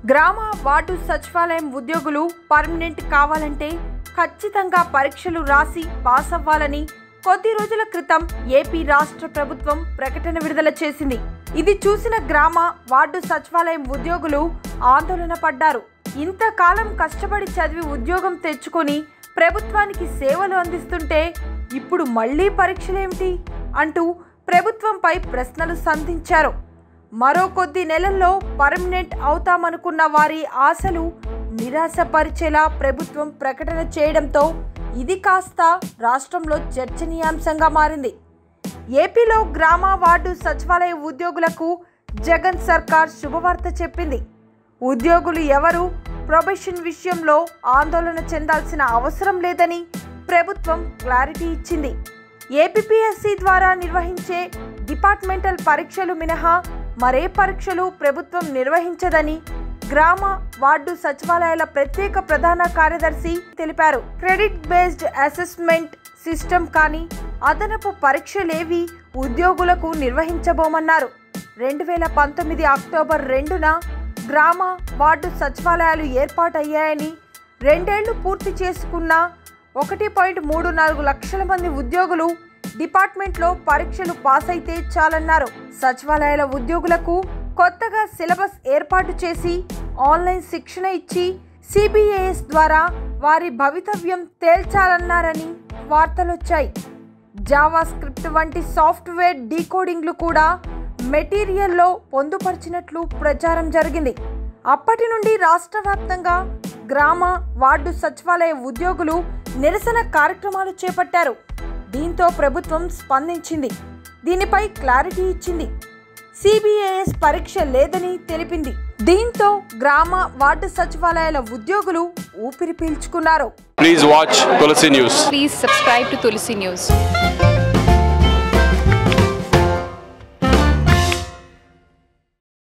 గ్రామ వార్డు సచివాలయం ఉద్యోగులు పర్మనెంట్ కావాలంటే ఖచ్చితంగా పరీక్షలు రాసి పాస్ అవ్వాలని కొద్ది రోజుల క్రితం ఏపీ రాష్ట్ర ప్రభుత్వం ప్రకటన విడుదల చేసింది ఇది చూసిన గ్రామ వార్డు సచివాలయం ఉద్యోగులు ఆందోళన పడ్డారు ఇంతకాలం కష్టపడి చదివి ఉద్యోగం తెచ్చుకొని ప్రభుత్వానికి సేవలు అందిస్తుంటే ఇప్పుడు మళ్ళీ పరీక్షలేమిటి అంటూ ప్రభుత్వంపై ప్రశ్నలు సంధించారు మరో కొద్ది నెలల్లో పర్మనెంట్ అవుతామనుకున్న వారి ఆశలు నిరాశపరిచేలా ప్రభుత్వం ప్రకటన చేయడంతో ఇది కాస్త రాష్ట్రంలో చర్చనీయాంశంగా మారింది ఏపీలో గ్రామ వార్డు సచివాలయ ఉద్యోగులకు జగన్ సర్కార్ శుభవార్త చెప్పింది ఉద్యోగులు ఎవరు ప్రొబేషన్ విషయంలో ఆందోళన చెందాల్సిన అవసరం లేదని ప్రభుత్వం క్లారిటీ ఇచ్చింది ఏపీఎస్సి ద్వారా నిర్వహించే డిపార్ట్మెంటల్ పరీక్షలు మినహా మరే పరీక్షలు ప్రభుత్వం నిర్వహించదని గ్రామ వార్డు సచివాలయాల ప్రత్యేక ప్రధాన కార్యదర్శి తెలిపారు క్రెడిట్ బేస్డ్ అసెస్మెంట్ సిస్టమ్ కానీ అదనపు పరీక్షలేవి ఉద్యోగులకు నిర్వహించబోమన్నారు రెండు వేల పంతొమ్మిది అక్టోబర్ రెండున గ్రామ వార్డు సచివాలయాలు ఏర్పాటయ్యాయని రెండేళ్లు పూర్తి చేసుకున్న ఒకటి పాయింట్ మూడు నాలుగు లక్షల మంది ఉద్యోగులు డిపార్ట్మెంట్లో పరీక్షలు పాస్ అయితే చాలన్నారు సచివాలయాల ఉద్యోగులకు కొత్తగా సిలబస్ ఏర్పాటు చేసి ఆన్లైన్ శిక్షణ ఇచ్చి సిబిఏఎస్ ద్వారా వారి భవితవ్యం తేల్చాలన్నారని వార్తలొచ్చాయి జావా స్క్రిప్ట్ వంటి సాఫ్ట్వేర్ డీకోడింగ్లు కూడా మెటీరియల్లో పొందుపరిచినట్లు ప్రచారం జరిగింది అప్పటి నుండి రాష్ట్ర వ్యాప్తంగా గ్రామ వార్డు సచివాలయ ఉద్యోగులు నిరసన కార్యక్రమాలు చేపట్టారు దీంతో ప్రభుత్వం స్పందించింది దీనిపై క్లారిటీ ఇచ్చింది సిబిఐఎస్ పరీక్ష లేదని తెలిపింది దీంతో గ్రామ వార్డు సచివాలయాల ఉద్యోగులు ఊపిరి పీల్చుకున్నారు Please watch Tulsi News. Please subscribe to Tulsi News.